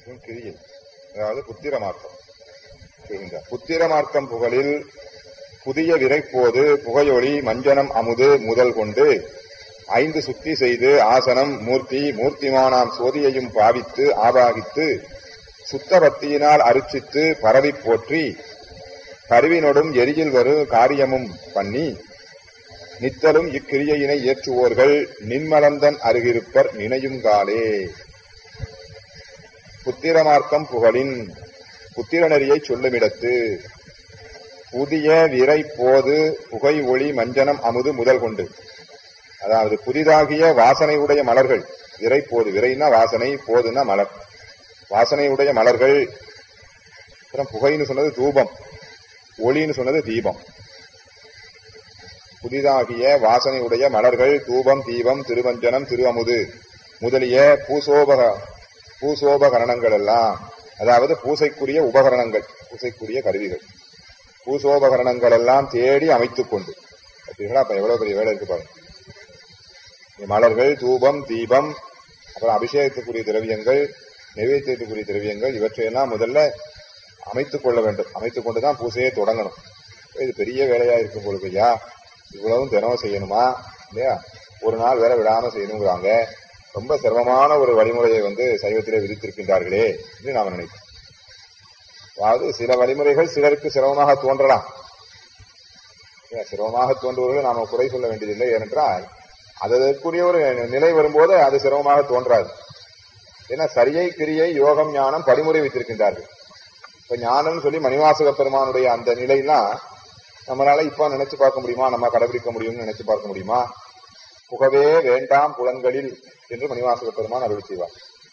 இதுவும் கிரியை அதாவது புத்திர மார்க்கம் புரியுதா? புத்திர மார்க்கம் புகழில் புதிய விரைப்போது புகையொளி மஞ்சனம் அமுது முதல் கொண்டு ஐந்து சுத்தி செய்து ஆசனம் மூர்த்தி மூர்த்திமானாம் சோதியையும் பாவித்து ஆபாகித்து சுத்த பக்தியினால் அருச்சித்து பரவிப் போற்றி கருவினொடும் எரியில் வரு காரியமும் பண்ணி நித்தலும் இக்கிரியையினை ஏற்றுவோர்கள் நின்மலந்தன் அருகிருப்பர் நினையும் காலே புத்திரமார்க்கம் புகழின் புத்திர நெறியை சொல்லுமிடத்து புதிய விரை போது புகை ஒளி மஞ்சனம் அமுது முதல் கொண்டு அதாவது புதிதாகிய வாசனை உடைய மலர்கள் விரை போது விரைனா வாசனை போதுன்னா மலர் வாசனை உடைய மலர்கள் அப்புறம் புகைன்னு சொன்னது தூபம் ஒளின்னு சொன்னது தீபம் புதிதாகிய வாசனை உடைய மலர்கள் தூபம் தீபம் திருவஞ்சனம் திரு அமுது முதலிய பூசோபக பூசோபகரணங்கள் எல்லாம் அதாவது பூசைக்குரிய உபகரணங்கள் பூசைக்குரிய கருவிகள் பூசோபகரணங்கள் எல்லாம் தேடி அமைத்துக் கொண்டு பார்த்தீங்களா அப்ப எவ்வளவு பெரிய வேலை இருக்கு பாருங்க இந்த மலர்கள் தூபம் தீபம் அப்புறம் அபிஷேகத்துக்குரிய திரவியங்கள் நைவேத்தியத்துக்குரிய திரவியங்கள் இவற்றையெல்லாம் முதல்ல அமைத்துக் கொள்ள வேண்டும் அமைத்துக் கொண்டுதான் பூசையை தொடங்கணும் இது பெரிய வேலையா இருக்கும் பொழுது ஐயா இவ்வளவும் தினமும் செய்யணுமா இல்லையா ஒரு நாள் வேற விடாம செய்யணுங்கிறாங்க ரொம்ப சிரமமான ஒரு வழிமுறையை வந்து சைவத்திலே விதித்திருக்கின்றார்களே என்று நாம நினைப்போம் அதாவது சில வழிமுறைகள் சிலருக்கு சிரமமாக தோன்றலாம் இல்லையா? சிரமமாக தோன்றுவர்கள் நாம குறை சொல்ல வேண்டியதில்லை ஏனென்றால் அதற்குரிய ஒரு நிலை வரும்போது அது சிரமமாக தோன்றாது ஏன்னா சரியை கிரியை யோகம் ஞானம் படிமுறை வைத்திருக்கின்றார்கள் இப்ப ஞானம்னு சொல்லி மணிவாசக பெருமானுடைய அந்த நிலையெல்லாம் நம்மளால இப்ப நினைச்சு பார்க்க முடியுமா நம்ம கடைபிடிக்க முடியும்னு நினைச்சு பார்க்க முடியுமா புகவே வேண்டாம் புலன்களில் என்று மணிவாசக பெருமான் அருள் செய்வார்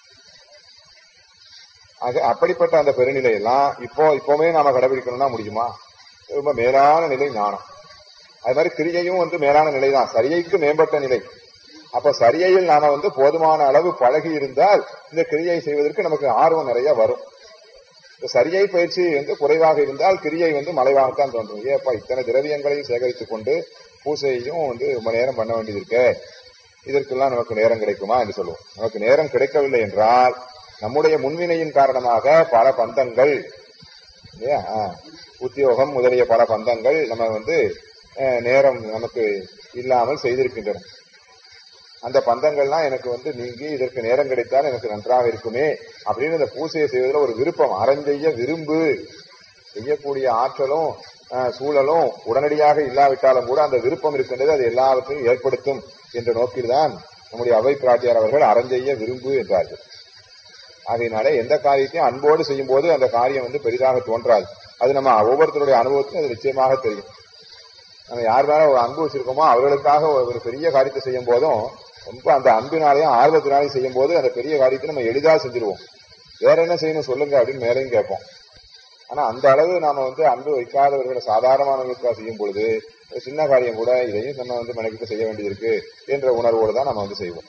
ஆக அப்படிப்பட்ட அந்த பெருநிலையெல்லாம் இப்போ இப்பவுமே நாம கடைபிடிக்கணும்னா முடியுமா ரொம்ப மேலான நிலை ஞானம் அது மாதிரி கிரியையும் வந்து மேலான நிலை தான் சரியைக்கு மேம்பட்ட நிலை அப்ப சரியையில் நாம வந்து போதுமான அளவு பழகி இருந்தால் இந்த கிரியை செய்வதற்கு நமக்கு ஆர்வம் நிறைய வரும் இந்த சரியை பயிற்சி வந்து குறைவாக இருந்தால் கிரியை வந்து மலைவாகத்தான் தோன்றும் ஏப்பா இத்தனை திரவியங்களையும் சேகரித்துக் கொண்டு பூசையையும் வந்து ரொம்ப நேரம் பண்ண வேண்டியது இருக்கே இதற்கெல்லாம் நமக்கு நேரம் கிடைக்குமா என்று சொல்லுவோம் நமக்கு நேரம் கிடைக்கவில்லை என்றால் நம்முடைய முன்வினையின் காரணமாக பல பந்தங்கள் இல்லையா ஆ, உத்தியோகம் முதலிய பல பந்தங்கள் நம்ம வந்து அஹ், நேரம் நமக்கு இல்லாமல் செய்திருக்கின்றன அந்த பந்தங்கள்லாம் எனக்கு வந்து நீங்கி இதற்கு நேரம் கிடைத்தால் எனக்கு நன்றாக இருக்குமே அப்படின்னு இந்த பூசையை செய்வதில் ஒரு விருப்பம் அறஞ்செய்ய விரும்பு செய்யக்கூடிய ஆற்றலும் அஹ், சூழலும் உடனடியாக இல்லாவிட்டாலும் கூட அந்த விருப்பம் இருக்கின்றது அது எல்லாவற்றையும் ஏற்படுத்தும் என்ற நோக்கில்தான் நம்முடைய அவை பிராட்டியார் அவர்கள் அறஞ்செய்ய விரும்பு என்றார்கள் ஆகையினாலே எந்த காரியத்தையும் அன்போடு செய்யும் போது அந்த காரியம் வந்து பெரிதாக தோன்றாது அது நம்ம ஒவ்வொருத்தருடைய அனுபவத்திலும் அது நிச்சயமாக தெரியும் நம்ம யார் மேல ஒரு அன்பு வச்சிருக்கோமோ அவர்களுக்காக ஒரு பெரிய காரியத்தை செய்யும் போதும் ரொம்ப அந்த அன்பினாலையும் ஆர்வத்தினாலையும் செய்யும் போது அந்த பெரிய காரியத்தை நம்ம எளிதாக செஞ்சிருவோம் வேற என்ன செய்யணும் சொல்லுங்க அப்படின்னு மேலையும் கேட்போம் ஆனா அந்த அளவு நாம வந்து அன்பு வைக்காதவர்களை சாதாரணமானவர்களுக்காக செய்யும் பொழுது ஒரு சின்ன காரியம் கூட இதையும் நம்ம வந்து மெனக்கிட்டு செய்ய வேண்டியது இருக்கு என்ற உணர்வோடு தான் நம்ம வந்து செய்வோம்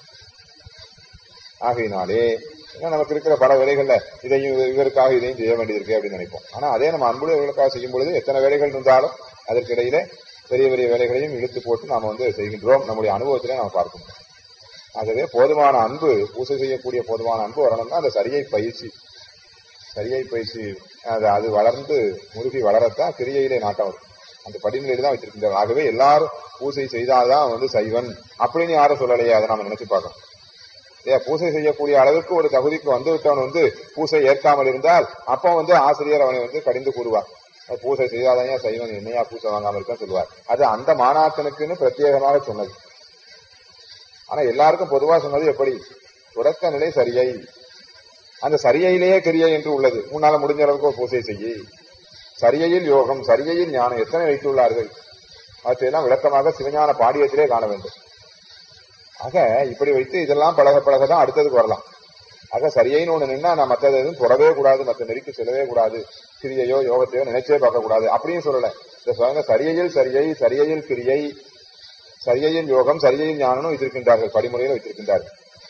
ஆகையினாலே ஏன்னா நமக்கு இருக்கிற பல வேலைகள்ல இதையும் இவ- இவருக்காக இதையும் செய்ய வேண்டியது இருக்கு அப்படின்னு நினைப்போம் ஆனா அதே நம்ம அன்புடையவர்களுக்காக செய்யும் பொழுது எத்தனை வேலைகள் இருந்தாலும் அதற்கிடையிலே பெரிய பெரிய வேலைகளையும் இழுத்து போட்டு நாம வந்து செய்கின்றோம் நம்முடைய அனுபவத்திலே நாம் பார்க்கணும் ஆகவே போதுமான அன்பு பூசை செய்யக்கூடிய போதுமான அன்பு வரணும்னா அந்த சரியை பயிற்சி சரியை பயிற்சி அது அது வளர்ந்து முருகி வளரத்தான் கிரியையிலே நாட்டம் வரும் அந்த படிநிலையில தான் வச்சிருக்கின்றார் ஆகவே எல்லாரும் பூசை செய்தால்தான் வந்து சைவன் அப்படின்னு யாரும் சொல்லலையே அதை நாம நினைச்சு பார்க்கணும் ஏன் பூசை செய்யக்கூடிய அளவுக்கு ஒரு தகுதிக்கு வந்து விட்டவன் வந்து பூசை ஏற்காமல் இருந்தால் அப்போ வந்து ஆசிரியர் அவனை வந்து கடிந்து கூறுவார் "அஹ் பூசை செய்யாதான் சைவன் என்னையா பூசை வாங்காம இருக்கான்னு சொல்லுவார் அது அந்த மாணாக்கனுக்குன்னு பிரத்யேகமாக சொன்னது ஆனா எல்லாருக்கும் பொதுவா சொன்னது எப்படி தொடக்க நிலை சரியை அந்த சரியையிலேயே கிரியை என்று உள்ளது முன்னால முடிஞ்ச அளவுக்கு ஒரு பூசை செய்யி சரியையில் யோகம் சரியையில் ஞானம் எத்தனை வைத்துள்ளார்கள் அவற்றையெல்லாம் விளக்கமாக சிவஞான பாடியத்திலே காண வேண்டும் ஆக இப்படி வைத்து இதெல்லாம் பழக பழக தான் அடுத்ததுக்கு வரலாம் ஆக சரியைன்னு ஒண்ணு நின்னா நான் மற்றது எதுவும் தொடவே கூடாது மற்ற நெறிக்கு செல்லவே கூடாது கிரியையோ யோகத்தையோ நினைச்சே பார்க்க கூடாது அப்படியும் சொல்லல இந்த சொல்லுங்க சரியையில் சரியை சரியையில் கிரியை சரியையில் யோகம் சரியையில் ஞானமும் வைத்திருக்கின்றார்கள் படிமுறையில் வைத்திருக்கின்றார்கள்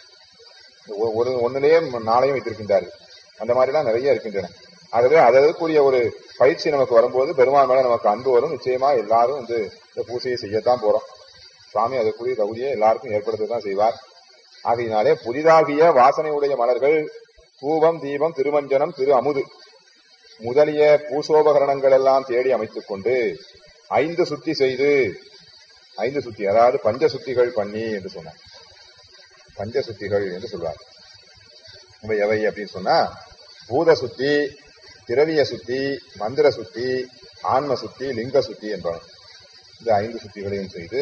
ஒ- ஒரு ஒன்னிலேயே நாளையும் வைத்திருக்கின்றார்கள் அந்த மாதிரிலாம் நிறைய இருக்கின்றன ஆகவே அதற்குரிய ஒரு பயிற்சி நமக்கு வரும்போது பெருமாள் மேல நமக்கு அன்பு வரும் நிச்சயமா எல்லாரும் வந்து இந்த பூசையை செய்யத்தான் போறோம் சுவாமி அதற்குரிய தகுதியை எல்லாருக்கும் ஏற்படுத்த தான் செய்வார் ஆகையினாலே புதிதாகிய வாசனை உடைய மலர்கள் பூவம் தீபம் திருமஞ்சனம் திரு அமுது முதலிய பூசோபகரணங்கள் எல்லாம் தேடி அமைத்துக் கொண்டு ஐந்து சுத்தி செய்து ஐந்து சுத்தி அதாவது பஞ்ச சுத்திகள் பண்ணி என்று சொன்னார் பஞ்ச சுத்திகள் என்று சொல்வார் இவை எவை அப்படின்னு சொன்னா பூத சுத்தி திரவிய சுத்தி மந்திர சுத்தி ஆன்ம சுத்தி லிங்க சுத்தி என்பன இந்த ஐந்து சுத்திகளையும் செய்து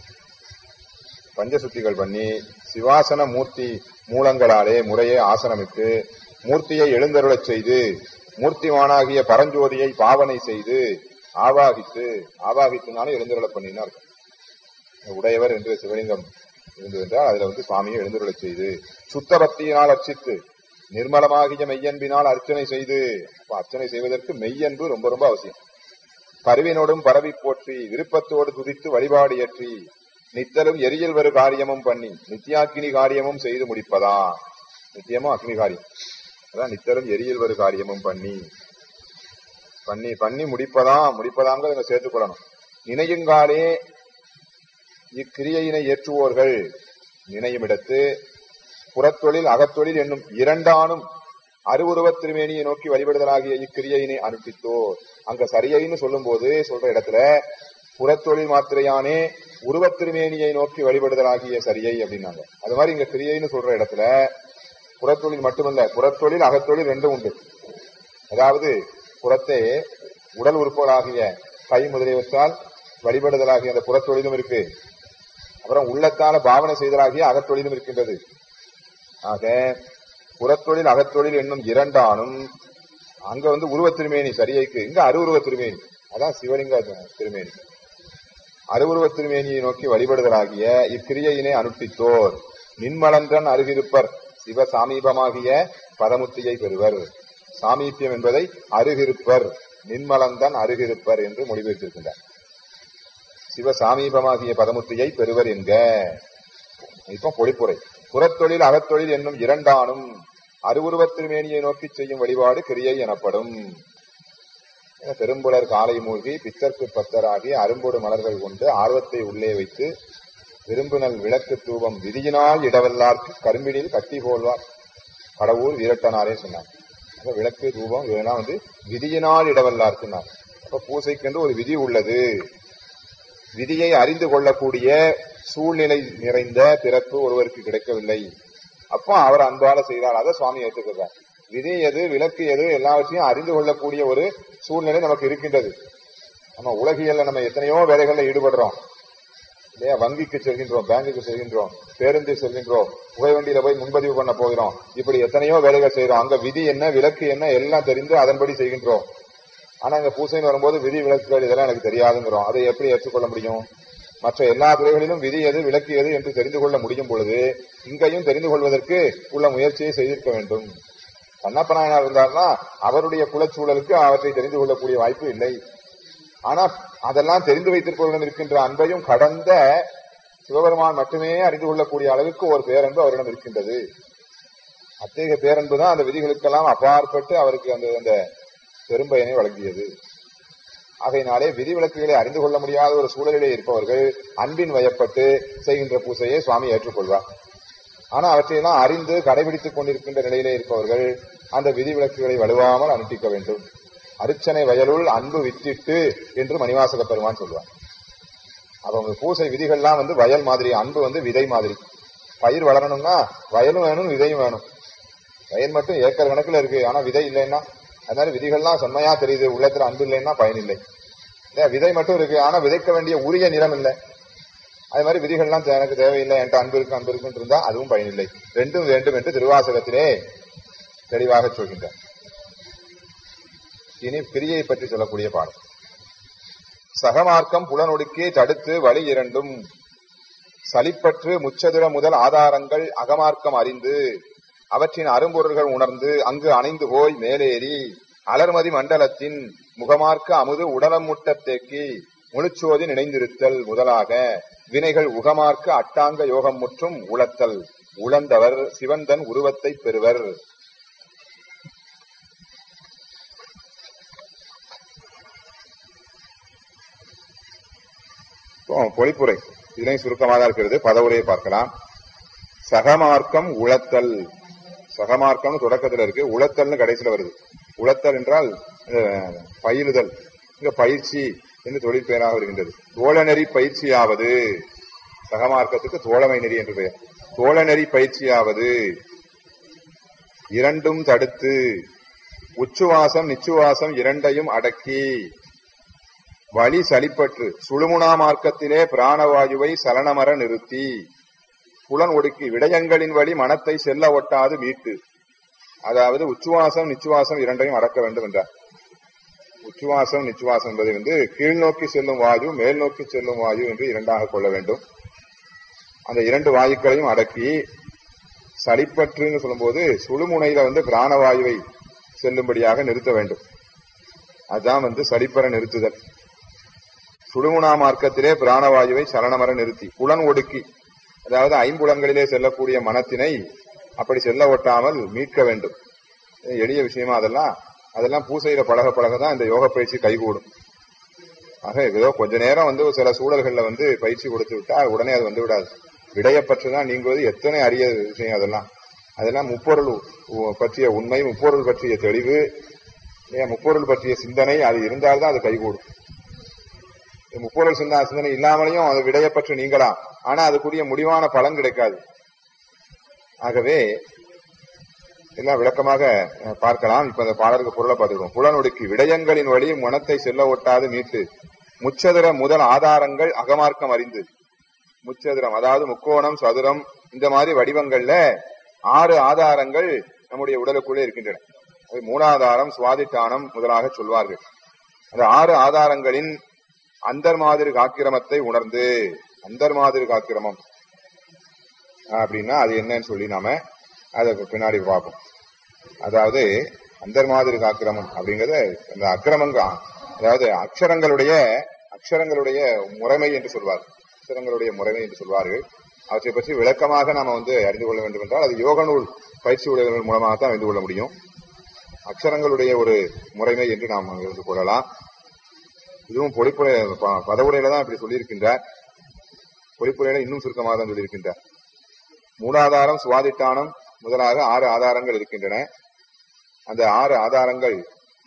பஞ்ச சுத்திகள் பண்ணி சிவாசன மூர்த்தி மூலங்களாலே முறையே ஆசனமிட்டு மூர்த்தியை எழுந்தருளச் செய்து மூர்த்திமானாகிய பரஞ்சோதியை பாவனை செய்து ஆவாகித்து ஆவாகித்துனாலும் எழுந்தருளப் பண்ணினார் உடையவர் என்று சிவலிங்கம் இருந்தது என்றால் அதுல வந்து சுவாமியை எழுந்தருளச் செய்து சுத்த பக்தியினால் அர்ச்சித்து நிர்மலமாகிய மெய்யன்பினால் அர்ச்சனை செய்து அப்ப அர்ச்சனை செய்வதற்கு மெய்யன்பு ரொம்ப ரொம்ப அவசியம் பருவினோடும் பரவி போற்றி விருப்பத்தோடு துதித்து வழிபாடு ஏற்றி நித்தலும் எரியில் வரு காரியமும் பண்ணி நித்தியாக்கினி காரியமும் செய்து முடிப்பதா நித்தியமும் அக்னி காரியம் அதான் நித்தலும் எரியில் வரு காரியமும் பண்ணி பண்ணி பண்ணி முடிப்பதா முடிப்பதாங்க சேர்த்துக் கொள்ளணும் நினையுங்காலே இக்கிரியையினை ஏற்றுவோர்கள் நினையும் இடத்து புறத்தொழில் அகத்தொழில் என்னும் இரண்டானும் அருவுருவத் திருமேனியை நோக்கி வழிபடுதலாகிய இக்கிரியையினை அனுப்பித்தோர் அங்க சரியைன்னு சொல்லும் போது சொல்ற இடத்துல புறத்தொழில் மாத்திரையானே உருவத் திருமேனியை நோக்கி வழிபடுதலாகிய சரியை அப்படின்னாங்க அது மாதிரி இங்க கிரியைன்னு சொல்ற இடத்துல புறத்தொழில் மட்டுமல்ல புறத்தொழில் அகத்தொழில் ரெண்டும் உண்டு அதாவது புறத்தே உடல் உறுப்புகளாகிய கை முதலியவற்றால் வழிபடுதலாகிய அந்த புறத்தொழிலும் இருக்கு அப்புறம் உள்ளத்தால பாவனை செய்தலாகிய அகத்தொழிலும் இருக்கின்றது ஆக புறத்தொழில் அகத்தொழில் என்னும் இரண்டானும் அங்க வந்து உருவத் திருமேனி சரியைக்கு இங்க அருவுருவ திருமேனி அதான் சிவலிங்க திருமேனி அருவுருவ திருமேனியை நோக்கி வழிபடுதலாகிய இக்கிரியையினை அனுப்பித்தோர் நின்மலன்றன் அருகிருப்பர் சிவ சாமீபமாகிய பதமுத்தியை பெறுவர் சாமீபியம் என்பதை அருகிருப்பர் நின்மலந்தன் அருகிருப்பர் என்று மொழிபெயர்த்திருக்கின்றார் சிவ சாமீபமாகிய பதமுத்தியை பெறுவர் என்க இப்ப பொழிப்புரை புறத்தொழில் அகத்தொழில் என்னும் இரண்டானும் அருவுருவத் திருமேனியை நோக்கி செய்யும் வழிபாடு கிரியை எனப்படும் பெரும்புலர் காலை மூழ்கி பித்தர்க்கு பத்தராகி அரும்போடு மலர்கள் கொண்டு ஆர்வத்தை உள்ளே வைத்து விரும்புனல் விளக்கு தூபம் விதியினால் இடவல்லார்க்கு கரும்பினில் கட்டி போல்வார் கடவுள் வீரட்டனாரே சொன்னார் அப்ப விளக்கு தூபம் இதெல்லாம் வந்து விதியினால் இடவல்லார்க்குனார் அப்ப பூசைக்கென்று ஒரு விதி உள்ளது விதியை அறிந்து கொள்ளக்கூடிய சூழ்நிலை நிறைந்த பிறப்பு ஒருவருக்கு கிடைக்கவில்லை அப்போ அவர் அன்பால செய்தார் அதை சுவாமி ஏற்றுக்கிறார் விதி எது விலக்கு எது எல்லாவற்றையும் அறிந்து கொள்ளக்கூடிய ஒரு சூழ்நிலை நமக்கு இருக்கின்றது நம்ம உலகியல்ல நம்ம எத்தனையோ வேலைகள்ல ஈடுபடுறோம் இல்லையா வங்கிக்கு செல்கின்றோம் பேங்குக்கு செல்கின்றோம் பேருந்தில் செல்கின்றோம் புகைவண்டியில போய் முன்பதிவு பண்ண போகிறோம் இப்படி எத்தனையோ வேலைகள் செய்யறோம் அங்க விதி என்ன விலக்கு என்ன எல்லாம் தெரிந்து அதன்படி செய்கின்றோம் ஆனா இங்க பூசைன்னு வரும்போது விதி விலக்குகள் இதெல்லாம் எனக்கு தெரியாதுங்கிறோம் அதை எப்படி ஏற்றுக்கொள்ள முடியும் மற்ற எல்லா துறைகளிலும் விதி எது விலக்கு எது என்று தெரிந்து கொள்ள முடியும் பொழுது இங்கேயும் தெரிந்து கொள்வதற்கு உள்ள முயற்சியை செய்திருக்க வேண்டும் கண்ணப்ப நாயனார் இருந்தார்னா அவருடைய குலச்சூழலுக்கு அவற்றை தெரிந்து கொள்ளக்கூடிய வாய்ப்பு இல்லை ஆனா அதெல்லாம் தெரிந்து வைத்திருப்பவரிடம் இருக்கின்ற அன்பையும் கடந்த சிவபெருமான் மட்டுமே அறிந்து கொள்ளக்கூடிய அளவுக்கு ஒரு பேரன்பு அவரிடம் இருக்கின்றது அத்தகைய பேரன்பு தான் அந்த விதிகளுக்கெல்லாம் அப்பாற்பட்டு அவருக்கு அந்த அந்த பெரும்பயனை வழங்கியது ஆகையினாலே விதிவிலக்குகளை அறிந்து கொள்ள முடியாத ஒரு சூழலிலே இருப்பவர்கள் அன்பின் வயப்பட்டு செய்கின்ற பூசையை சுவாமி ஏற்றுக்கொள்வார் ஆனா அவற்றையெல்லாம் அறிந்து கடைபிடித்துக் கொண்டிருக்கின்ற நிலையிலே இருப்பவர்கள் அந்த விதிவிலக்குகளை வலுவாமல் அனுஷ்டிக்க வேண்டும் அருச்சனை வயலுள் அன்பு வித்திட்டு என்று மணிவாசக பெருமான் சொல்வார் அவங்க பூசை விதிகள்லாம் வந்து வயல் மாதிரி அன்பு வந்து விதை மாதிரி பயிர் வளரணும்னா வயலும் வேணும் விதையும் வேணும் வயல் மட்டும் ஏக்கர் கணக்குல இருக்கு ஆனா விதை இல்லைன்னா அதனால விதிகள்லாம் செம்மையா தெரியுது உள்ளத்துல அன்பு இல்லைன்னா பயன் இல்லை இல்லையா விதை மட்டும் இருக்கு ஆனா விதைக்க வேண்டிய உரிய நிலம் இல்லை அது மாதிரி விதிகள்லாம் எனக்கு தேவையில்லை என்கிட்ட அன்பு இருக்கு அன்பு இருக்குன்னு இருந்தா அதுவும் பயனில்லை ரெண்டும் வேண்டும் என்று திருவாசகத்திலே தெளிவாக சொல்கின்றார் இனி பிரியை பற்றி சொல்லக்கூடிய பாடம் சகமார்க்கம் புலனொடுக்கே தடுத்து வழி இரண்டும் சலிப்பற்று முச்சதுர முதல் ஆதாரங்கள் அகமார்க்கம் அறிந்து அவற்றின் அரும்பொருள்கள் உணர்ந்து அங்கு அணைந்து போய் மேலேறி அலர்மதி மண்டலத்தின் முகமார்க்க அமுது உடலம் முட்ட தேக்கி முழுச்சோதி நினைந்திருத்தல் முதலாக வினைகள் உகமார்க்க அட்டாங்க யோகம் முற்றும் உளத்தல் உழந்தவர் சிவந்தன் உருவத்தை பெறுவர் பொழிப்புரை இதனை சுருக்கமாக இருக்கிறது பதவுரையை பார்க்கலாம் சகமார்க்கம் உளத்தல் சகமார்க்கம்னு தொடக்கத்துல இருக்கு உளத்தல்னு கடைசியில வருது உளத்தல் என்றால் அஹ், பயிலுதல் இங்க பயிற்சி என்று தொழில் பெயராக வருகின்றது தோழநெறி பயிற்சியாவது சகமார்க்கத்துக்கு தோழமை நெறி என்று பெயர் தோழநெறி பயிற்சியாவது இரண்டும் தடுத்து உச்சுவாசம் நிச்சுவாசம் இரண்டையும் அடக்கி வழி சலிப்பற்று சுழுமுனா மார்க்கத்திலே பிராணவாயுவை சலனமர நிறுத்தி புலன் ஒடுக்கி விடயங்களின் வழி மனத்தை செல்ல ஒட்டாது மீட்டு அதாவது உச்சுவாசம் நிச்சுவாசம் இரண்டையும் அடக்க வேண்டும் என்றார் உச்சுவாசம் நிச்சுவாசம் என்பதை வந்து கீழ்நோக்கி செல்லும் வாயு மேல் நோக்கி செல்லும் வாயு என்று இரண்டாக கொள்ள வேண்டும் அந்த இரண்டு வாயுக்களையும் அடக்கி சளிப்பற்றுன்னு சொல்லும்போது சுழுமுனையில வந்து பிராணவாயுவை செல்லும்படியாக நிறுத்த வேண்டும் அதுதான் வந்து சளிப்பற நிறுத்துதல் சுழுமுனா மார்க்கத்திலே பிராணவாயுவை சலனமர நிறுத்தி புலன் ஒடுக்கி அதாவது ஐம்புலன்களிலே செல்லக்கூடிய மனத்தினை அப்படி செல்ல ஒட்டாமல் மீட்க வேண்டும் இது எளிய விஷயமா அதெல்லாம் அதெல்லாம் பூசையில பழக பழக தான் இந்த யோக பயிற்சி கைகூடும் ஆக ஏதோ கொஞ்ச நேரம் வந்து சில சூழல்கள்ல வந்து பயிற்சி கொடுத்து விட்டா உடனே அது வந்து விடாது விடயப்பற்றுதான் நீங்குவது எத்தனை அரிய விஷயம் அதெல்லாம் அதெல்லாம் முப்பொருள் உ- பற்றிய உண்மை முப்பொருள் பற்றிய தெளிவு ஏன் முப்பொருள் பற்றிய சிந்தனை அது இருந்தால்தான் அது கைகூடும் இந்த முப்பொருள் சிந்தா சிந்தனை இல்லாமலையும் அது விடயப்பற்று நீங்கலாம் ஆனா அதுக்குரிய முடிவான பலன் கிடைக்காது ஆகவே எல்லாம் விளக்கமாக அஹ், பார்க்கலாம் இப்ப அந்த பாடலுக்கு பொருளை பார்த்துக்கிறோம் புலனொடுக்கி விடயங்களின் வழி மனத்தை செல்ல ஒட்டாது மீட்டு முச்சதுர முதல் ஆதாரங்கள் அகமார்க்கம் அறிந்து முச்சதுரம் அதாவது முக்கோணம் சதுரம் இந்த மாதிரி வடிவங்கள்ல ஆறு ஆதாரங்கள் நம்முடைய உடலுக்குள்ளே இருக்கின்றன அது மூலாதாரம் சுவாதிட்டானம் முதலாக சொல்வார்கள் அந்த ஆறு ஆதாரங்களின் அந்தர் மாதிரி காக்கிரமத்தை உணர்ந்து அந்தர் மாதிரி காக்கிரமம் அப்படின்னா அது என்னன்னு சொல்லி நாம அதை பின்னாடி பார்ப்போம் அதாவது அந்தர் மாதிரி காக்கிரமம் அப்படிங்கறது அந்த அக்கிரமங்க அதாவது அக்ஷரங்களுடைய அக்ஷரங்களுடைய முறைமை என்று சொல்வார் அக்ஷரங்களுடைய முறைமை என்று சொல்வார்கள் அவற்றை பற்றி விளக்கமாக நாம வந்து அறிந்து கொள்ள வேண்டும் என்றால் அது யோக நூல் பயிற்சி உடையவர்கள் மூலமாக தான் அறிந்து கொள்ள முடியும் அக்ஷரங்களுடைய ஒரு முறைமை என்று நாம் அறிந்து கொள்ளலாம் இதுவும் பொழிப்புரை ப- பதவுரையில தான் இப்படி சொல்லியிருக்கின்றார் பொழிப்புரையில இன்னும் சுருக்கமாக தான் சொல்லியிருக்கின்றார் மூலாதாரம் சுவாதிட்டானம் முதலாக ஆறு ஆதாரங்கள் இருக்கின்றன அந்த ஆறு ஆதாரங்கள்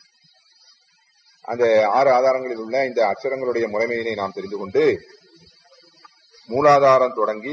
அந்த ஆறு ஆதாரங்களில் உள்ள இந்த அக்ஷரங்களுடைய முறைமையினை நாம் தெரிந்து கொண்டு மூலாதாரம் தொடங்கி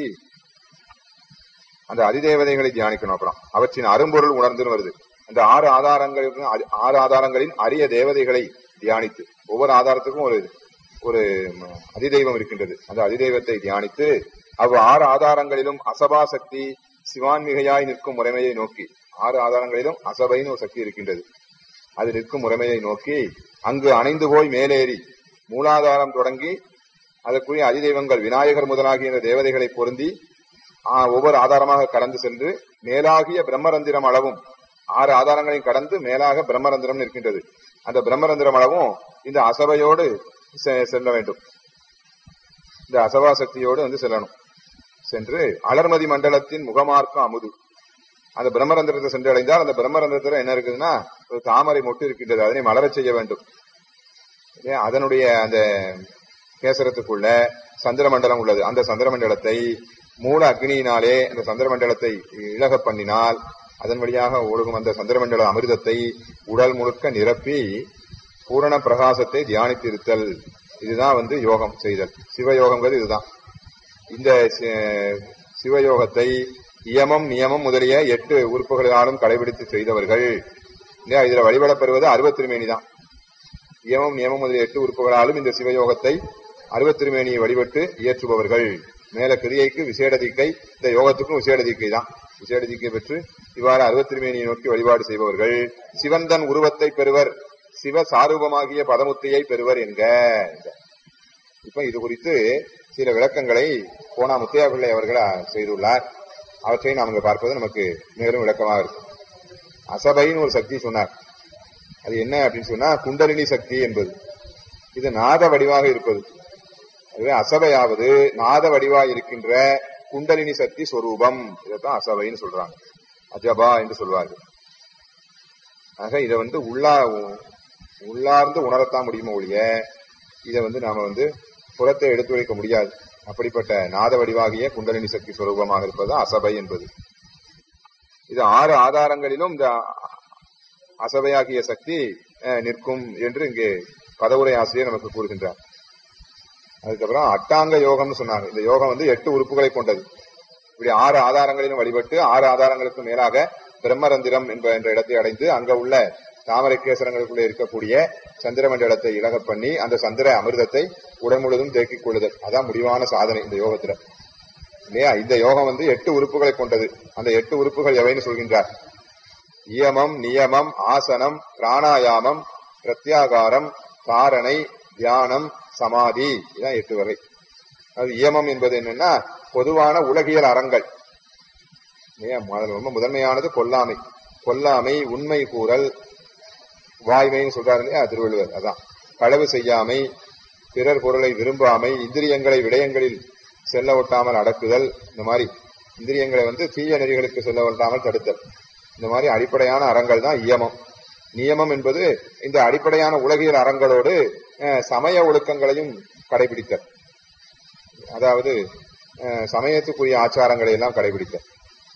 அந்த அதிதேவதைகளை தியானிக்கணும் அப்புறம் அவற்றின் அரும்பொருள் உணர்ந்துன்னு வருது அந்த ஆறு ஆதாரங்களுக்கும் அரி- ஆறு ஆதாரங்களின் அரிய தேவதைகளை தியானித்து ஒவ்வொரு ஆதாரத்துக்கும் ஒரு ஒரு ம, அதிதெய்வம் இருக்கின்றது அந்த அதிதெய்வத்தை தியானித்து அவ் ஆறு ஆதாரங்களிலும் அசபா சக்தி சிவான்மிகையாய் நிற்கும் முறைமையை நோக்கி ஆறு ஆதாரங்களிலும் அசபைன்னு ஒரு சக்தி இருக்கின்றது அது நிற்கும் முறைமையை நோக்கி அங்கு அணைந்து போய் மேலேறி மூலாதாரம் தொடங்கி அதற்குரிய அதிதெய்வங்கள் விநாயகர் முதலாகிய இந்த தேவதைகளை பொருந்தி ஆ, ஒவ்வொரு ஆதாரமாக கடந்து சென்று மேலாகிய பிரம்மரந்திரம் அளவும் ஆறு ஆதாரங்களையும் கடந்து மேலாக பிரம்மரந்திரம் இருக்கின்றது அந்த பிரம்மரந்திரம் அளவும் இந்த அசபையோடு செ- செல்ல வேண்டும் இந்த அசபா சக்தியோடு வந்து செல்லணும் சென்று அலர்மதி மண்டலத்தின் முகமார்க்கம் அமுது அந்த பிரம்மரந்திரத்தை சென்று அடைந்தால் அந்த பிரம்மரந்திரத்துல என்ன இருக்குதுன்னா ஒரு தாமரை மொட்டு இருக்கின்றது அதனை மலரச் செய்ய வேண்டும் இல்லையா? அதனுடைய அந்த கேசரத்துக்குள்ள சந்திரமண்டலம் உள்ளது அந்த சந்திரமண்டலத்தை மூல அக்னியினாலே அந்த சந்திரமண்டலத்தை இழக பண்ணினால் அதன் வழியாக ஒழுகும் அந்த சந்திரமண்டல அமிர்தத்தை உடல் முழுக்க நிரப்பி பூரண பிரகாசத்தை தியானித்து இருத்தல் இதுதான் வந்து யோகம் செய்தல் சிவயோகம்ங்கிறது இதுதான் இந்த சி- சிவயோகத்தை இயமம் நியமம் முதலிய எட்டு உறுப்புகளாலும் கடைபிடித்து செய்தவர்கள் இல்லையா இதுல வழிபடப்பெறுவது அறுபத் திருமேனி தான் இயமம் நியமம் முதலிய எட்டு உறுப்புகளாலும் இந்த சிவயோகத்தை அறுபத் திருமேனியை வழிபட்டு இயற்றுபவர்கள் மேல கிரியைக்கு விசேட தீக்கை இந்த யோகத்துக்கும் விசேட தீக்கை தான் விசேட தீக்கை பெற்று இவ்வாறு அறுபத் திருமேனியை நோக்கி வழிபாடு செய்பவர்கள் சிவந்தன் உருவத்தை பெறுவர் சிவ சாரூபமாகிய பதமுத்தியை பெறுவர் என்க இப்ப இது குறித்து சில விளக்கங்களை போனா முத்தையா பிள்ளை அவர்கள் செய்துள்ளார் அவற்றை நாம் இங்க பார்ப்பது நமக்கு மேலும் விளக்கமாக இருக்கும் அசபைன்னு ஒரு சக்தி சொன்னார் அது என்ன அப்படின்னு சொன்னா குண்டலினி சக்தி என்பது இது நாத வடிவாக இருப்பது அதுவே அசபையாவது நாத வடிவாக இருக்கின்ற குண்டலினி சக்தி சொரூபம் இதைத்தான் அசபைன்னு சொல்றாங்க அஜபா என்று சொல்வார்கள் ஆக இதை வந்து உள்ளா உள்ளார்ந்து உணரத்தான் முடியுமோ ஒழிய இதை வந்து நாம வந்து புறத்தை எடுத்துரைக்க முடியாது அப்படிப்பட்ட நாத வடிவாகிய குண்டலினி சக்தி சொரூபமாக இருப்பது அசபை என்பது இது ஆறு ஆதாரங்களிலும் இந்த அசபையாகிய சக்தி அஹ், நிற்கும் என்று இங்கே பதவுரை ஆசிரியர் நமக்கு கூறுகின்றார் அதுக்கப்புறம் அட்டாங்க யோகம்னு சொன்னாங்க இந்த யோகம் வந்து எட்டு உறுப்புகளை கொண்டது இப்படி ஆறு ஆதாரங்களிலும் வழிபட்டு ஆறு ஆதாரங்களுக்கு மேலாக பிரம்மரந்திரம் என்ப என்ற இடத்தை அடைந்து அங்க உள்ள தாமரை கேசரங்களுக்குள்ளே இருக்கக்கூடிய சந்திரமண்டலத்தை இலக பண்ணி அந்த சந்திர அமிர்தத்தை உடல் முழுதும் தேக்கிக் கொள்ளுதல் அதான் முடிவான சாதனை இந்த யோகத்துல இல்லையா இந்த யோகம் வந்து எட்டு உறுப்புகளை கொண்டது அந்த எட்டு உறுப்புகள் எவைன்னு சொல்கின்றார் இயமம் நியமம் ஆசனம் பிராணாயாமம் பிரத்யாகாரம் தாரணை தியானம் சமாதி இதான் எட்டு வகை அது இயமம் என்பது என்னன்னா பொதுவான உலகியல் அறங்கள் இல்லையா? முதல்ல ரொம்ப முதன்மையானது கொல்லாமை கொல்லாமை உண்மை கூறல் வாய்மைன்னு சொல்றாரு இல்லையா திருவள்ளுவர் அதான் களவு செய்யாமை பிறர் பொருளை விரும்பாமை இந்திரியங்களை விடயங்களில் செல்ல ஒட்டாமல் அடக்குதல் இந்த மாதிரி இந்திரியங்களை வந்து தீய நெறிகளுக்கு செல்ல ஒட்டாமல் தடுத்தல் இந்த மாதிரி அடிப்படையான அறங்கள் தான் இயமம் நியமம் என்பது இந்த அடிப்படையான உலகியல் அறங்களோடு அஹ், சமய ஒழுக்கங்களையும் கடைபிடித்தல் அதாவது அஹ், சமயத்துக்குரிய ஆச்சாரங்களை எல்லாம் கடைபிடித்தல்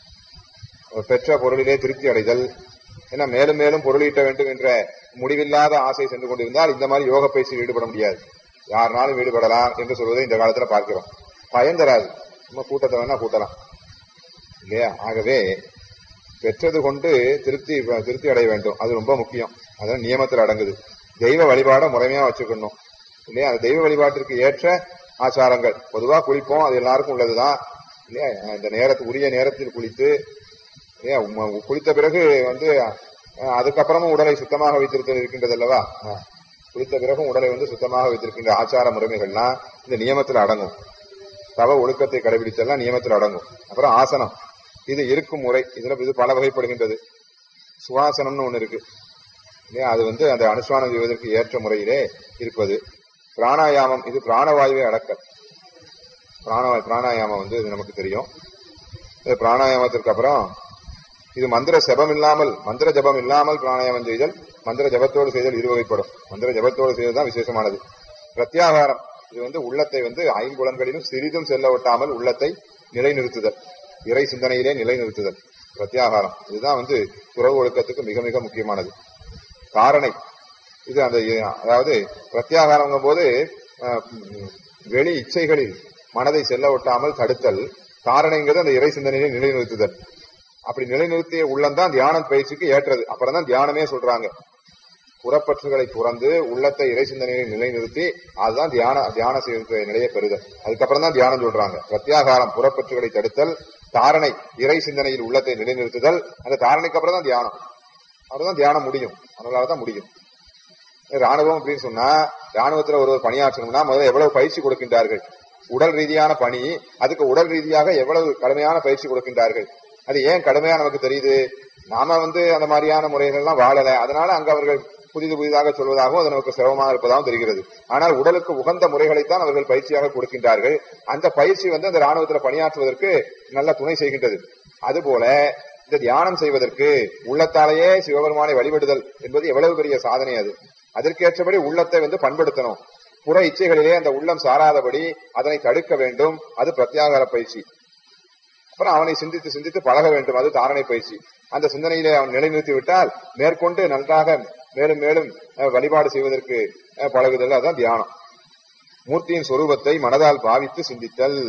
பெற்ற பொருளிலே திருப்தி அடைதல் ஏன்னா மேலும் மேலும் பொருளீட்ட வேண்டும் என்ற முடிவில்லாத ஆசை சென்று கொண்டிருந்தால் இந்த மாதிரி யோக பயிற்சியில் ஈடுபட முடியாது யாருனாலும் ஈடுபடலாம் என்று சொல்வதை இந்த காலத்துல பார்க்கிறோம் பயன் தராது சும்மா கூட்டத்தை வேணா கூட்டலாம் இல்லையா ஆகவே பெற்றது கொண்டு திருப்தி திருப்தி அடைய வேண்டும் அது ரொம்ப முக்கியம் அதான் நியமத்தில் அடங்குது தெய்வ வழிபாட முறைமையா வச்சுக்கணும் இல்லையா அந்த தெய்வ வழிபாட்டிற்கு ஏற்ற ஆச்சாரங்கள் பொதுவா குளிப்போம் அது எல்லாருக்கும் உள்ளதுதான் இல்லையா இந்த நேரத்து உரிய நேரத்தில் குளித்து இல்லையா உம்ம- குளித்த பிறகு வந்து அஹ், அதுக்கப்புறமும் உடலை சுத்தமாக வைத்திருத்தல் இருக்கின்றது அல்லவா அஹ், குளித்த பிறகும் உடலை வந்து சுத்தமாக வைத்திருக்கின்ற ஆச்சார முறைமைகள்லாம் இந்த நியமத்தில் அடங்கும் தவ ஒழுக்கத்தை கடைபிடித்தெல்லாம் நியமத்தில் அடங்கும் அப்புறம் ஆசனம் இது இருக்கும் முறை இதுல இது பல வகைப்படுகின்றது சுவாசனம்னு ஒண்ணு இருக்கு இல்லையா அது வந்து அந்த அனுஷ்டானம் செய்வதற்கு ஏற்ற முறையிலே இருப்பது பிராணாயாமம் இது பிராணவாயுவை அடக்கல் பிராண பிராணாயாமம் வந்து இது நமக்கு தெரியும் இந்த பிராணாயாமத்திற்கு அப்புறம் இது மந்திர ஜபம் இல்லாமல் மந்திர ஜபம் இல்லாமல் பிராணாயாமம் செய்தல் மந்திர ஜபத்தோடு செய்தல் இரு வகைப்படும் மந்திர ஜபத்தோடு செய்தல் தான் விசேஷமானது பிரத்யாகாரம் இது வந்து உள்ளத்தை வந்து ஐம்புலன்களிலும் சிறிதும் செல்ல ஒட்டாமல் உள்ளத்தை நிலைநிறுத்துதல் இறை சிந்தனையிலே நிலைநிறுத்துதல் பிரத்யாகாரம் இதுதான் வந்து துறவு ஒழுக்கத்துக்கு மிக மிக முக்கியமானது காரணை இது அந்த அதாவது பிரத்யாகாரங்கும் போது அஹ், உம், வெளி இச்சைகளில் மனதை செல்ல ஒட்டாமல் தடுத்தல் காரணைங்கிறது அந்த இறை சிந்தனையிலே நிலைநிறுத்துதல் அப்படி நிலைநிறுத்திய உள்ளம்தான் தியான பயிற்சிக்கு ஏற்றது அப்புறம் தான் தியானமே சொல்றாங்க புறப்பற்றுகளை துறந்து உள்ளத்தை இறை சிந்தனையில் நிலைநிறுத்தி அதுதான் தியான தியான செய்த நிலையை பெறுதல் அதுக்கப்புறம் தான் தியானம் சொல்றாங்க பிரத்யாகாரம் புறப்பற்றுகளை தடுத்தல் தாரணை இறை சிந்தனையில் உள்ளத்தை நிலைநிறுத்துதல் அந்த தாரணைக்கு அப்புறம் தான் தியானம் அப்புறம் தியானம் முடியும் அதனாலதான் முடியும் ராணுவம் அப்படின்னு சொன்னா ராணுவத்துல ஒருவர் பணியாற்றணும்னா முதல்ல எவ்வளவு பயிற்சி கொடுக்கின்றார்கள் உடல் ரீதியான பணி அதுக்கு உடல் ரீதியாக எவ்வளவு கடுமையான பயிற்சி கொடுக்கின்றார்கள் அது ஏன் கடுமையா நமக்கு தெரியுது நாம வந்து அந்த மாதிரியான முறைகள்லாம் வாழல அதனால அங்க அவர்கள் புதிது புதிதாக சொல்வதாகவும் அது நமக்கு சிரமமாக இருப்பதாகவும் தெரிகிறது ஆனால் உடலுக்கு உகந்த முறைகளைத்தான் அவர்கள் பயிற்சியாக கொடுக்கின்றார்கள் அந்த பயிற்சி வந்து அந்த ராணுவத்துல பணியாற்றுவதற்கு நல்ல துணை செய்கின்றது அதுபோல இந்த தியானம் செய்வதற்கு உள்ளத்தாலேயே சிவபெருமானை வழிபடுதல் என்பது எவ்வளவு பெரிய சாதனை அது அதற்கேற்றபடி உள்ளத்தை வந்து பண்படுத்தணும் புற இச்சைகளிலே அந்த உள்ளம் சாராதபடி அதனை தடுக்க வேண்டும் அது பிரத்யாகார பயிற்சி அப்புறம் அவனை சிந்தித்து சிந்தித்து பழக வேண்டும் அது தாரணை பயிற்சி அந்த சிந்தனையிலே அவன் நிலைநிறுத்தி விட்டால் மேற்கொண்டு நன்றாக மேலும் மேலும் அஹ், வழிபாடு செய்வதற்கு அஹ், பழகுதல் அதுதான் தியானம் மூர்த்தியின் சொரூபத்தை மனதால் பாவித்து சிந்தித்தல்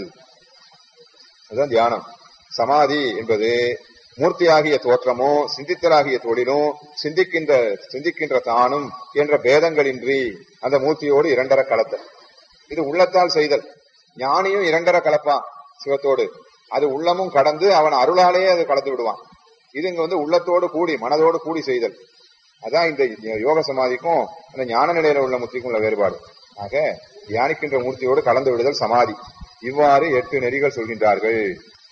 அதுதான் தியானம் சமாதி என்பது மூர்த்தியாகிய தோற்றமோ சிந்தித்தலாகிய தொழிலும் சிந்திக்கின்ற சிந்திக்கின்ற தானும் என்ற பேதங்களின்றி அந்த மூர்த்தியோடு இரண்டர கலத்தல் இது உள்ளத்தால் செய்தல் ஞானியும் இரண்டர கலப்பான் சிவத்தோடு அது உள்ளமும் கடந்து அவன் அருளாலேயே அது கலந்து விடுவான் இது இங்க வந்து உள்ளத்தோடு கூடி மனதோடு கூடி செய்தல் அதான் இந்த யோக சமாதிக்கும் அந்த ஞான நிலையில உள்ள முத்திக்கும் உள்ள வேறுபாடு ஆக தியானிக்கின்ற மூர்த்தியோடு கலந்து விடுதல் சமாதி இவ்வாறு எட்டு நெறிகள் சொல்கின்றார்கள்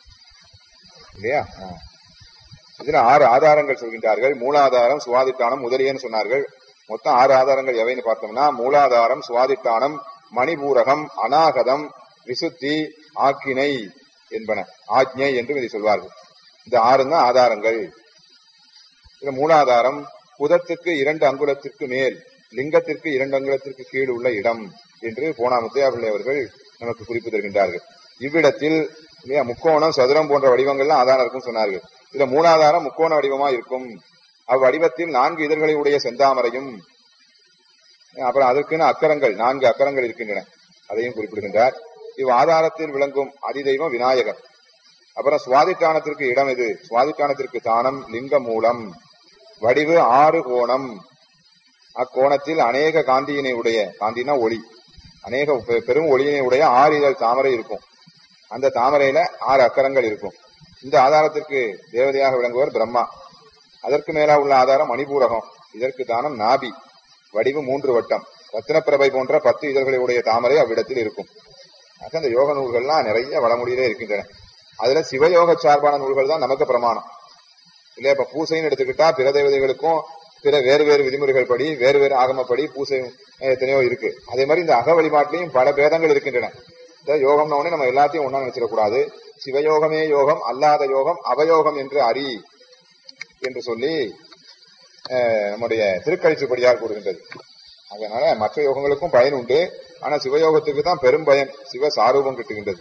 இல்லையா ஆ. இதுல ஆறு ஆதாரங்கள் சொல்கின்றார்கள் மூலாதாரம் சுவாதிட்டானம் முதலியன்னு சொன்னார்கள் மொத்தம் ஆறு ஆதாரங்கள் எவைன்னு பார்த்தோம்னா மூலாதாரம் சுவாதிட்டானம் மணிபூரகம் அநாகதம் விசுத்தி ஆக்கினை என்பன ஆக்ஞை என்றும் இதை சொல்வார்கள் இந்த ஆறு தான் ஆதாரங்கள் இது மூலாதாரம் புதத்துக்கு இரண்டு அங்குலத்திற்கு மேல் லிங்கத்திற்கு இரண்டு அங்குலத்திற்கு கீழ் உள்ள இடம் என்று போனா முத்தையாபிள்ளை அவர்கள் நமக்கு குறிப்பு தருகின்றார்கள் இவ்விடத்தில் இல்லையா முக்கோணம் சதுரம் போன்ற வடிவங்கள்லாம் ஆதாரம் இருக்கும் சொன்னார்கள் இதுல மூலாதாரம் முக்கோண வடிவமா இருக்கும் அவ்வடிவத்தில் நான்கு இதழ்களை உடைய செந்தாமரையும் அப்புறம் அதற்குன்னு அக்கரங்கள் நான்கு அக்கரங்கள் இருக்கின்றன அதையும் குறிப்பிடுகின்றார் இவ் ஆதாரத்தில் விளங்கும் அதிதெய்வம் விநாயகர் அப்புறம் சுவாதிட்டானத்திற்கு இடம் எது சுவாதிட்டானத்திற்கு தானம் லிங்க மூலம் வடிவு ஆறு கோணம் அக்கோணத்தில் அநேக காந்தியினை உடைய காந்தினா ஒளி அநேக பெ- பெரும் ஒளியினை உடைய ஆறு இதழ் தாமரை இருக்கும் அந்த தாமரையில ஆறு அக்கரங்கள் இருக்கும் இந்த ஆதாரத்திற்கு தேவதையாக விளங்குவர் பிரம்மா அதற்கு மேலா உள்ள ஆதாரம் மணிபூரகம் இதற்கு தானம் நாபி வடிவு மூன்று வட்டம் ரத்தினப்பிரபை போன்ற பத்து இதழ்களை உடைய தாமரை அவ்விடத்தில் இருக்கும் ஆக அந்த யோக நூல்கள்லாம் நிறைய வடமொழியிலே இருக்கின்றன அதுல சிவயோக சார்பான நூல்கள் தான் நமக்கு பிரமாணம் இல்லையா இப்ப பூசைன்னு எடுத்துக்கிட்டா பிற தேவதைகளுக்கும் பிற வேறு வேறு விதிமுறைகள் படி வேறு வேறு ஆகமப்படி பூசை அஹ், எத்தனையோ இருக்கு அதே மாதிரி இந்த அக வழிபாட்டிலையும் பல பேதங்கள் இருக்கின்றன இந்த யோகம்னு உடனே நம்ம எல்லாத்தையும் ஒண்ணா நினைச்சிடக்கூடாது சிவயோகமே யோகம் அல்லாத யோகம் அவயோகம் என்று அறி என்று சொல்லி அஹ், நம்முடைய திருக்கழிச்சுப்படியார் கூறுகின்றது அதனால மற்ற யோகங்களுக்கும் பயன் உண்டு ஆனா சிவயோகத்துக்கு தான் பெரும் பயன் சிவ சாரூபம் கிட்டுகின்றது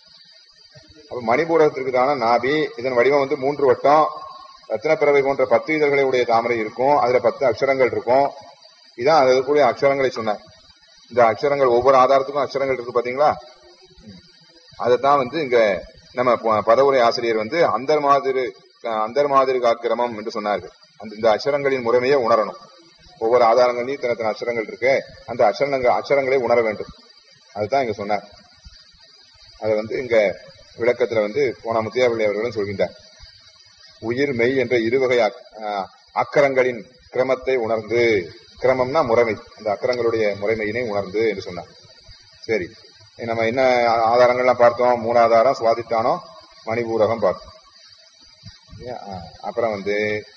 அப்ப மணிபூரகத்திற்கு தான நாபி இதன் வடிவம் வந்து மூன்று வட்டம் ரத்தினப்பிறவை போன்ற பத்து இதழ்களை உடைய தாமரை இருக்கும் அதுல பத்து அக்ஷரங்கள் இருக்கும் இதான் அது கூடிய அக்ஷரங்களை சொன்னேன் இந்த அக்ஷரங்கள் ஒவ்வொரு ஆதாரத்துக்கும் அக்ஷரங்கள் இருக்கு பாத்தீங்களா அதைத்தான் வந்து இங்க நம்ம ப- பதவுரை ஆசிரியர் வந்து அந்தர் மாதிரி அந்தர் மாதிரி காக்கிரமம் என்று சொன்னார்கள் அந்த இந்த அக்ஷரங்களின் முறைமையை உணரணும் ஒவ்வொரு ஆதாரங்களையும் இத்தனை இத்தனை அக்ஷரங்கள் இருக்கு அந்த அக்ஷரங்கள் அக்ஷரங்களை உணர வேண்டும் அதுதான் இங்க சொன்னார் அதை வந்து இங்க விளக்கத்துல வந்து போன முத்தியாவளி அவர்களும் சொல்கின்றார் உயிர் மெய் என்ற இருவகை அக்- ஆஹ் அக்கரங்களின் கிரமத்தை உணர்ந்து கிரமம்னா முறைமை அந்த அக்கரங்களுடைய முறைமையினை உணர்ந்து என்று சொன்னார் சரி நம்ம என்ன ஆ- ஆதாரங்கள்லாம் பார்த்தோம் மூலாதாரம் சுவாதிட்டானம் மணிபூரகம் பார்த்தோம் இல்லையா? ஆ, அப்புறம் வந்து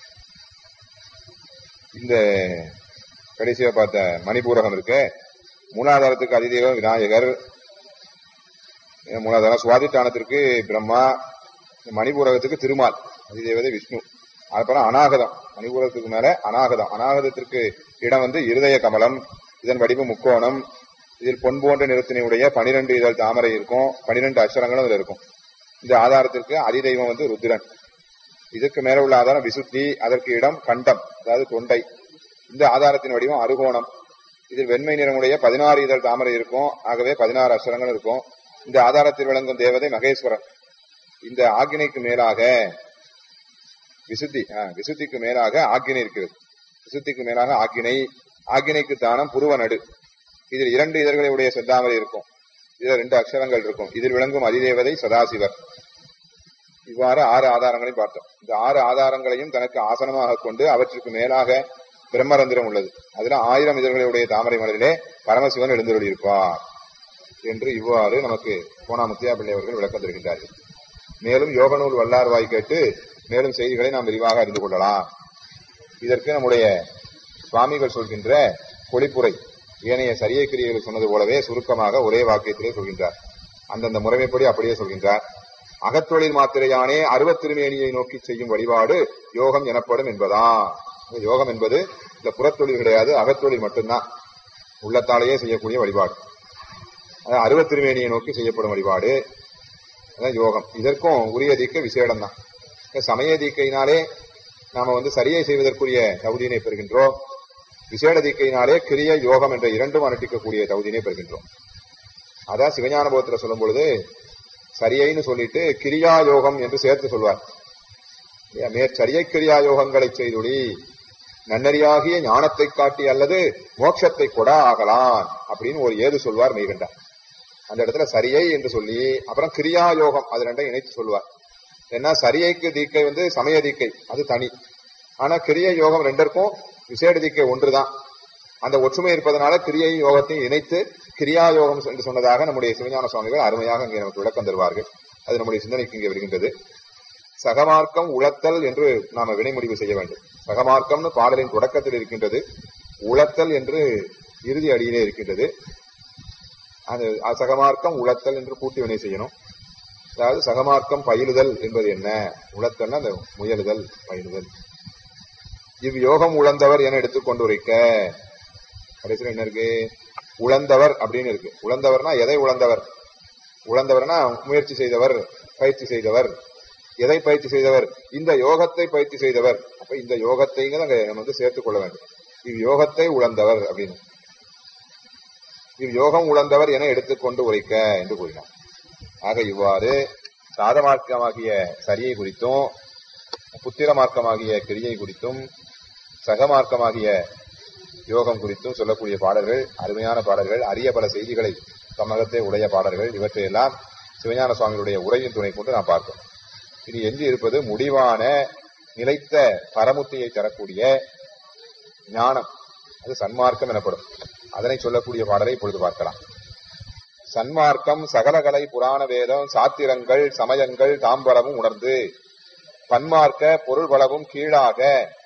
இந்த கடைசியா பார்த்த மணிபூரகம் இருக்கு மூலாதாரத்துக்கு அதிதேவம் விநாயகர் மூலாதாரம் சுவாதிட்டானத்திற்கு பிரம்மா மணிபூரகத்துக்கு திருமால் அதிதேவதை விஷ்ணு அப்புறம் அநாகதம் மணிபூரகத்துக்கு மேல அநாகதம் அநாகதத்திற்கு இடம் வந்து இருதய கமலம் இதன் வடிவம் முக்கோணம் இதில் பொன் போன்ற நிறத்தினுடைய பனிரெண்டு இதழ் தாமரை இருக்கும் பனிரெண்டு அக்ஷரங்களும் இதுல இருக்கும் இந்த ஆதாரத்திற்கு அதிதெய்வம் வந்து ருத்ரன் இதற்கு மேல உள்ள ஆதாரம் விசுத்தி அதற்கு இடம் கண்டம் அதாவது தொண்டை இந்த ஆதாரத்தின் வடிவம் அருகோணம் இதில் வெண்மை நிறமுடைய பதினாறு இதழ் தாமரை இருக்கும் ஆகவே பதினாறு அக்ஷரங்கள் இருக்கும் இந்த ஆதாரத்தில் விளங்கும் தேவதை மகேஸ்வரன் இந்த ஆக்கினைக்கு மேலாக விசுத்தி ஆ, விசுத்திக்கு மேலாக ஆக்கினை இருக்கிறது விசுத்திக்கு மேலாக ஆக்கினை ஆக்கினைக்கு தானம் புருவ நடு இதில் இரண்டு இதழ்களை உடைய செந்தாமரை இருக்கும் இதில் ரெண்டு அக்ஷரங்கள் இருக்கும் இதில் விளங்கும் அதிதேவதை சதாசிவர் இவ்வாறு ஆறு ஆதாரங்களையும் பார்த்தோம் இந்த ஆறு ஆதாரங்களையும் தனக்கு ஆசனமாக கொண்டு அவற்றுக்கு மேலாக பிரம்மரந்திரம் உள்ளது அதுல ஆயிரம் இதழ்களுடைய தாமரை மலரிலே பரமசிவன் எழுந்தருளி இருப்பார் என்று இவ்வாறு நமக்கு போனா முத்தியா பிள்ளை அவர்கள் விளக்கம் தருகின்றார்கள் மேலும் யோக நூல் வல்லார் வாய் கேட்டு மேலும் செய்திகளை நாம் விரிவாக அறிந்து கொள்ளலாம் இதற்கு நம்முடைய சுவாமிகள் சொல்கின்ற பொழிப்புரை ஏனைய சரியை கிரியைகள் சொன்னது போலவே சுருக்கமாக ஒரே வாக்கியத்திலே சொல்கின்றார் அந்தந்த முறைமைப்படி அப்படியே சொல்கின்றார் அகத்தொழில் மாத்திரையானே அருவத்திருமேனியை நோக்கி செய்யும் வழிபாடு யோகம் எனப்படும் என்பதான் யோகம் என்பது இந்த புறத்தொழில் கிடையாது அகத்தொழில் மட்டும்தான் உள்ளத்தாலேயே செய்யக்கூடிய வழிபாடு அது அருவத்திருமேனியை நோக்கி செய்யப்படும் வழிபாடு அதான் யோகம் இதற்கும் உரிய தீக்க விசேடம் தான் சமய தீக்கையினாலே நாம வந்து சரியை செய்வதற்குரிய தகுதியினை பெறுகின்றோம் விசேட தீக்கையினாலே கிரிய யோகம் என்ற இரண்டும் அனுட்டிக்கக்கூடிய தகுதியினை பெறுகின்றோம் அதான் சிவஞான போகத்துல சொல்லும் பொழுது சரியைன்னு சொல்லிட்டு கிரியா யோகம் என்று சேர்த்து சொல்வார் இல்லையா? மேற்சரியை கிரியா யோகங்களை செய்துடி நன்னறியாகிய ஞானத்தை காட்டி அல்லது மோட்சத்தை கொடா ஆகலாம் அப்படின்னு ஒரு ஏது சொல்வார் மெய்கண்டார் அந்த இடத்துல சரியை என்று சொல்லி அப்புறம் கிரியா யோகம் அது ரெண்டையும் இணைத்து சொல்வார் ஏன்னா சரியைக்கு தீக்கை வந்து சமய தீக்கை அது தனி ஆனா கிரிய யோகம் ரெண்டருக்கும் விசேட தீக்கை ஒன்றுதான் அந்த ஒற்றுமை இருப்பதனால கிரியை யோகத்தையும் இணைத்து கிரியா யோகம் என்று சொன்னதாக நம்முடைய சிவஞான சுவாமிகள் அருமையாக இங்கே நமக்கு விளக்கம் தருவார்கள் அது நம்முடைய சிந்தனைக்கு இங்கே வருகின்றது சகமார்க்கம் உளத்தல் என்று நாம வினை முடிவு செய்ய வேண்டும் சகமார்க்கம்னு பாடலின் தொடக்கத்தில் இருக்கின்றது உளத்தல் என்று இறுதி அடியிலே இருக்கின்றது அது சகமார்க்கம் உளத்தல் என்று கூட்டி வினை செய்யணும் அதாவது சகமார்க்கம் பயிலுதல் என்பது என்ன உளத்தல்னா அந்த முயலுதல் பயிலுதல் இவ் யோகம் உழந்தவர் என எடுத்துக்கொண்டு உரைக்க கடைசியில் என்ன இருக்கு உழந்தவர் அப்படின்னு இருக்கு உழந்தவர்னா எதை உழந்தவர் உழந்தவர்னா முயற்சி செய்தவர் பயிற்சி செய்தவர் எதை பயிற்சி செய்தவர் இந்த யோகத்தை பயிற்சி செய்தவர் அப்ப இந்த யோகத்தைங்கிறத அங்க நம்ம வந்து சேர்த்துக் கொள்ள வேண்டும் இது யோகத்தை உழந்தவர் அப்படின்னு இது யோகம் உழந்தவர் என எடுத்துக்கொண்டு உரைக்க என்று கூறினார் ஆக இவ்வாறு சாத மார்க்கமாகிய சரியை குறித்தும் புத்திர மார்க்கமாகிய கிரியை குறித்தும் சகமார்க்கமாகிய யோகம் குறித்தும் சொல்லக்கூடிய பாடல்கள் அருமையான பாடல்கள் அரிய பல செய்திகளை தம்மகத்தை உடைய பாடல்கள் இவற்றையெல்லாம் சிவஞான சுவாமிகளுடைய உரையின் துணை கொண்டு நாம் பார்க்கிறோம் இது எஞ்சி இருப்பது முடிவான நிலைத்த பரமுத்தியை தரக்கூடிய ஞானம் அது சன்மார்க்கம் எனப்படும் அதனை சொல்லக்கூடிய பாடலை இப்பொழுது பார்க்கலாம் சன்மார்க்கம் சகலகலை புராண வேதம் சாத்திரங்கள் சமயங்கள் தாம்பரமும் உணர்ந்து பன்மார்க்க பொருள் பலவும் கீழாக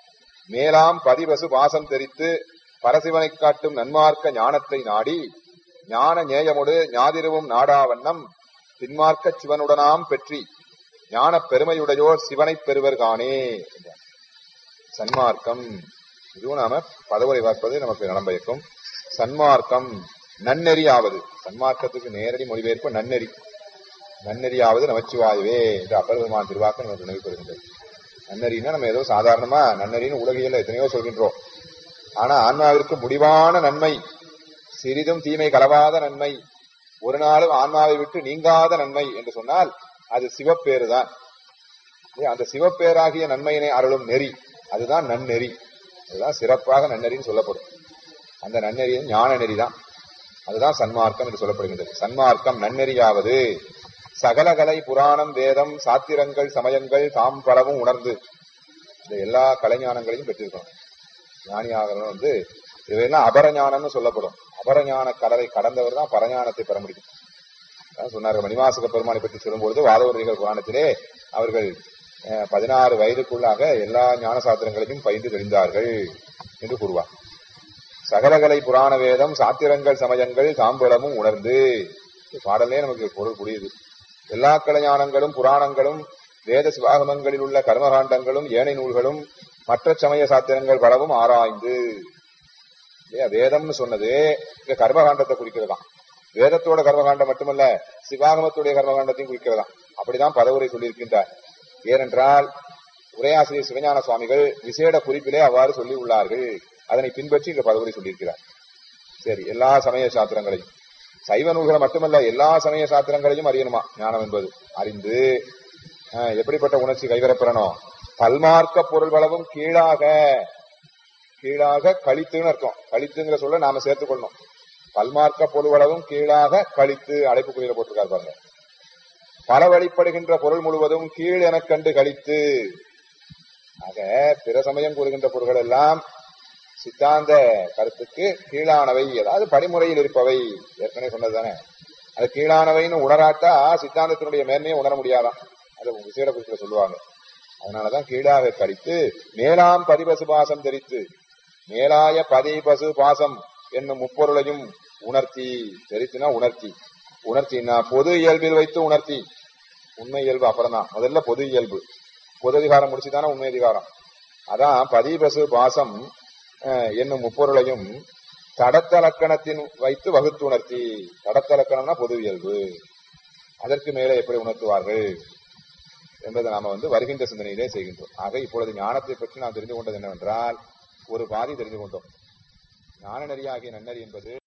மேலாம் பதிவசு பாசம் தெரித்து பரசிவனைக் காட்டும் நன்மார்க்க ஞானத்தை நாடி ஞான நேயமுடு ஞாதிருவும் நாடாவண்ணம் பின்மார்க்க சிவனுடனாம் பெற்றி ஞான பெருமையுடையோர் சிவனைப் பெறுவர் காணே என்றார். சன்மார்க்கம் இதுவும் நாம பதவுரை பார்ப்பது நமக்கு நலம் பயக்கும் சன்மார்க்கம் நன்னெறியாவது சன்மார்க்கத்துக்கு நேரடி மொழிபெயர்ப்பு நன்னெறி நன்னெறியாவது நமச்சிவாயவே என்று அப்பர் பெருமான் திருவாக்கு நமக்கு நினைவுபெறுகின்றது நன்னெறின்னா நம்ம ஏதோ சாதாரணமா நன்னெறின்னு உலகியல்ல எத்தனையோ சொல்கின்றோம் ஆனா ஆன்மாவிற்கு முடிவான நன்மை சிறிதும் தீமை கலவாத நன்மை ஒரு நாளும் ஆன்மாவை விட்டு நீங்காத நன்மை என்று சொன்னால் அது சிவப்பேறு தான் அந்த சிவப்பேராகிய நன்மையினை அருளும் நெறி அதுதான் நன்னெறி அதுதான் சிறப்பாக நன்னெறின்னு சொல்லப்படும் அந்த நன்னெறி ஞான நெறி தான் அதுதான் சன்மார்க்கம் என்று சொல்லப்படுகின்றது சன்மார்க்கம் நன்னெறியாவது சகலகலை புராணம் வேதம் சாத்திரங்கள் சமயங்கள் தாம் பலவும் உணர்ந்து இந்த எல்லா கலைஞானங்களையும் பெற்றிருக்கணும் ஞானியாகிறவன் வந்து இவையெல்லாம் அபரஞானம்னு சொல்லப்படும் அபரஞான கடலை கடந்தவர் தான் பரஞானத்தை பெற முடியும் அதான் சொன்னார்கள் மணிவாசக பெருமானை பற்றி சொல்லும்பொழுது வாதவரிகள் புராணத்திலே அவர்கள் அஹ், பதினாறு வயதுக்குள்ளாக எல்லா ஞான சாத்திரங்களையும் பயின்று தெரிந்தார்கள் என்று கூறுவார் சகலகலை புராண வேதம் சாத்திரங்கள் சமயங்கள் தாம்பலமும் உணர்ந்து இந்த பாடலே நமக்கு பொருள் புரியுது எல்லா கலைஞானங்களும் புராணங்களும் வேத சிவாகமங்களில் உள்ள கர்மகாண்டங்களும் ஏனை நூல்களும் மற்ற சமய சாத்திரங்கள் பலவும் ஆராய்ந்து இல்லையா வேதம்னு சொன்னது இங்க கர்மகாண்டத்தை குறிக்கிறதாம் வேதத்தோட கர்மகாண்டம் மட்டுமல்ல சிவாகமத்துடைய கர்மகாண்டத்தையும் குறிக்கிறதாம் அப்படிதான் பதவுரை சொல்லியிருக்கின்றார் ஏனென்றால் உரையாசிரியர் சிவஞான சுவாமிகள் விசேட குறிப்பிலே அவ்வாறு சொல்லி உள்ளார்கள் அதனை பின்பற்றி இங்க பதவுரை சொல்லியிருக்கிறார் சரி எல்லா சமய சாத்திரங்களையும் சைவ நூல்களை மட்டுமல்ல எல்லா சமய சாத்திரங்களையும் அறியணுமா ஞானம் என்பது அறிந்து அஹ், எப்படிப்பட்ட உணர்ச்சி கைவரப்பெறணும் பல்மார்க்க பொருள் வளவும் கீழாக கீழாக கழித்துன்னு அர்த்தம் கழித்துங்கிற சொல்ல நாம சேர்த்துக்கொள்ளணும் பல்மார்க்க பொருள்வளவும் கீழாக கழித்து அடைப்புக்குறியில போட்டிருக்காரு பாருங்க பல வழிப்படுகின்ற பொருள் முழுவதும் கீழ் எனக் கண்டு கழித்து ஆக பிற சமயம் கூறுகின்ற பொருள்கள் எல்லாம் சித்தாந்த கருத்துக்கு கீழானவை அதாவது படிமுறையில் இருப்பவை ஏற்கனவே சொன்னதுதானே அது கீழானவைன்னு உணராட்டா சித்தாந்தத்தினுடைய மேன்மையை உணர முடியாதான் அது விசேட குறிப்பிட சொல்லுவாங்க அதனாலதான் கீழாக கழித்து மேலாம் பதிபசு பாசம் தெரித்து மேலாய பதி பசு பாசம் என்னும் முப்பொருளையும் உணர்த்தி தெரித்துனா உணர்த்தி உணர்த்தினா பொது இயல்பில் வைத்து உணர்த்தி உண்மை இயல்பு அப்புறம்தான் முதல்ல பொது இயல்பு பொது அதிகாரம் முடிச்சுதானே உண்மை அதிகாரம் அதான் பதிபசு பாசம் அஹ், என்னும் முப்பொருளையும் தடத்த லக்கணத்தின் வைத்து வகுத்து உணர்த்தி தடத்த லக்கணம்னா பொது இயல்பு அதற்கு மேலே எப்படி உணர்த்துவார்கள் என்பதை நாம வந்து வருகின்ற சிந்தனையிலே செய்கின்றோம் ஆக இப்பொழுது ஞானத்தை பற்றி நாம் தெரிந்து கொண்டது என்னவென்றால் ஒரு பாதி தெரிந்து கொண்டோம் ஞான நெறியாகிய நன்னறி என்பது